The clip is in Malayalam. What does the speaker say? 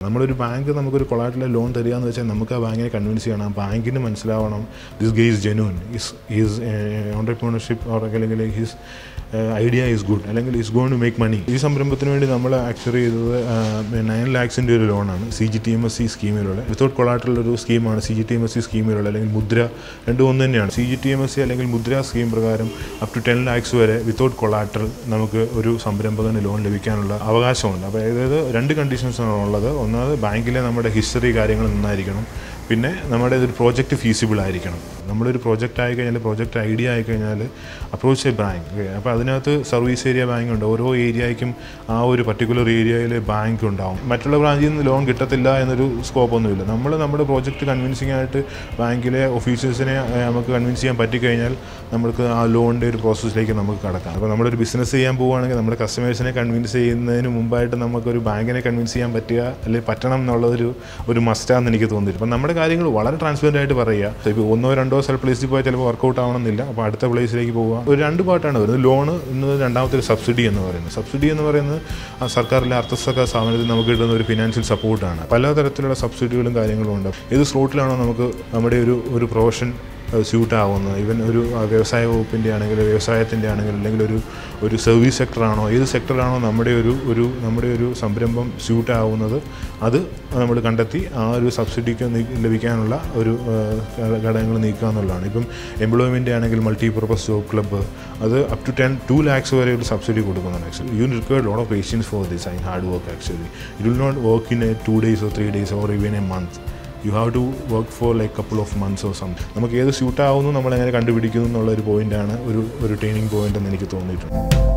നമ്മളൊരു ബാങ്ക് നമുക്കൊരു കൊളാറ്റിലെ ലോൺ തരിക എന്ന് വെച്ചാൽ നമുക്ക് ആ ബാങ്കിനെ കൺവിൻസ് ചെയ്യണം ആ ബാങ്കിന് മനസ്സിലാവണം this guy is genuine is is entrepreneurship അല്ലെങ്കിൽ ഹിസ് ഐഡിയ ഈസ് ഗുഡ് അല്ലെങ്കിൽ is going to make money ഈ സംരംഭത്തിന് വേണ്ടി നമ്മൾ ആക്ച്വറി ചെയ്തത് നയൻ ലാക്സിൻ്റെ ഒരു ലോണാണ് C G T M S C സ്കീമിലുള്ള വിത്തൗട്ട് കൊളാറ്ററൽ ഒരു സ്കീമാണ് C G T M S C സ്കീമിലുള്ള അല്ലെങ്കിൽ മുദ്ര രണ്ടും ഒന്ന് തന്നെയാണ് C G T M S C അല്ലെങ്കിൽ മുദ്ര സ്കീം പ്രകാരം അപ് ടു ടെൻ ലാക്സ് വരെ വിത്തൗട്ട് കൊളാറ്ററൽ നമുക്ക് ഒരു സംരംഭകന് ലോൺ ലഭിക്കാനുള്ള അവകാശമുണ്ട് അപ്പോൾ അതായത് രണ്ട് കണ്ടീഷൻസാണ് ഉള്ളത് ഒന്നാമത് ബാങ്കിലെ നമ്മുടെ ഹിസ്റ്ററി കാര്യങ്ങൾ നന്നായിരിക്കണം പിന്നെ നമ്മുടെ ഒരു പ്രോജക്റ്റ് ഫീസിബിൾ ആയിരിക്കണം നമ്മളൊരു പ്രോജക്റ്റ് ആയി കഴിഞ്ഞാൽ പ്രോജക്റ്റ് ഐഡിയ ആയി കഴിഞ്ഞാൽ അപ്രോച്ച് എ ബാങ്ക് അപ്പോൾ അതിനകത്ത് സർവീസ് ഏരിയ ബാങ്ക് ഉണ്ട് ഓരോ ഏരിയയ്ക്കും ആ ഒരു പർട്ടിക്കുലർ ഏരിയയിൽ ബാങ്ക് ഉണ്ടാവും മറ്റുള്ള ബ്രാഞ്ചിൽ നിന്ന് ലോൺ കിട്ടത്തില്ല എന്നൊരു സ്കോപ്പ് ഒന്നുമില്ല നമ്മൾ നമ്മുടെ പ്രോജക്റ്റ് കൺവിൻസിംഗ് ആയിട്ട് ബാങ്കിലെ ഓഫീസേഴ്സിനെ നമുക്ക് കൺവിൻസ് ചെയ്യാൻ പറ്റിക്കഴിഞ്ഞാൽ നമുക്ക് ആ ലോണിൻ്റെ ഒരു പ്രോസസ്സിലേക്ക് നമുക്ക് കടക്കാം അപ്പോൾ നമ്മളൊരു ബിസിനസ് ചെയ്യാൻ പോവുകയാണെങ്കിൽ നമ്മുടെ കസ്റ്റമേഴ്സിനെ കൺവിൻസ് ചെയ്യുന്നതിന് മുമ്പായിട്ട് നമുക്കൊരു ബാങ്കിനെ കൺവിൻസ് ചെയ്യാൻ പറ്റുക അല്ലെങ്കിൽ പറ്റണം എന്നുള്ളതൊരു ഒരു മസ്റ്റാന്ന് എനിക്ക് തോന്നിയിട്ട് അപ്പം നമ്മുടെ കാര്യങ്ങൾ വളരെ ട്രാൻസ്പെറൻ്റ് ആയിട്ട് പറയുക ഇപ്പോൾ ഒന്നോ രണ്ടോ സ്ഥല പ്ലേസിൽ പോയാൽ ചിലപ്പോൾ വർക്കൗട്ട് ആവണമെന്നില്ല അപ്പോൾ അടുത്ത പ്ലേസിലേക്ക് പോവുക ഒരു രണ്ട് പാട്ടാണ് വരുന്നത് ലോണ് ഇന്ന് രണ്ടാമത്തെ ഒരു സബ്സിഡി എന്ന് പറയുന്നത് സബ്സിഡി എന്ന് പറയുന്നത് ആ സർക്കാരിലെ അർത്ഥ സർക്കാർ സ്ഥാപനത്തിൽ നമുക്ക് കിട്ടുന്ന ഒരു ഫിനാൻഷ്യൽ സപ്പോർട്ടാണ് പലതരത്തിലുള്ള സബ്സിഡികളും കാര്യങ്ങളും ഉണ്ട് ഏത് സ്ലോട്ടിലാണോ നമുക്ക് നമ്മുടെ ഒരു ഒരു പ്രൊഫഷൻ സ്യൂട്ട് ആവുന്നത് ഈവൻ ഒരു ആ, വ്യവസായ വകുപ്പിൻ്റെ ആണെങ്കിൽ വ്യവസായത്തിൻ്റെ ആണെങ്കിൽ അല്ലെങ്കിൽ ഒരു ഒരു സർവീസ് സെക്ടറാണോ ഏത് സെക്ടറാണോ നമ്മുടെ ഒരു ഒരു നമ്മുടെ ഒരു സംരംഭം സ്യൂട്ട് ആവുന്നത് അത് നമ്മൾ കണ്ടെത്തി ആ ഒരു സബ്സിഡിക്ക് നീ- ലഭിക്കാനുള്ള ഒരു ഘടകങ്ങൾ നീക്കുക എന്നുള്ളതാണ് ഇപ്പം എംപ്ലോയ്മെൻ്റ് ആണെങ്കിൽ മൾട്ടി പർപ്പസ് ജോബ് ക്ലബ്ബ് അത് up to ten to lakhs വരെ ഒരു സബ്സിഡി കൊടുക്കുന്നുണ്ട് actually you require lot of patience for this I hard work actually it will not work in a two days or three days or even a month you have to work for like couple of months or something നമുക്ക് ഏത് സ്യൂട്ട് ആവുന്നു നമ്മൾ എങ്ങനെ കണ്ടുപിടിക്കുന്നു എന്നുള്ള ഒരു പോയിൻ്റാണ് ഒരു ഒരു ട്രെയിനിങ് പോയിന്റ് എന്ന് എനിക്ക് തോന്നിയിട്ടുണ്ട്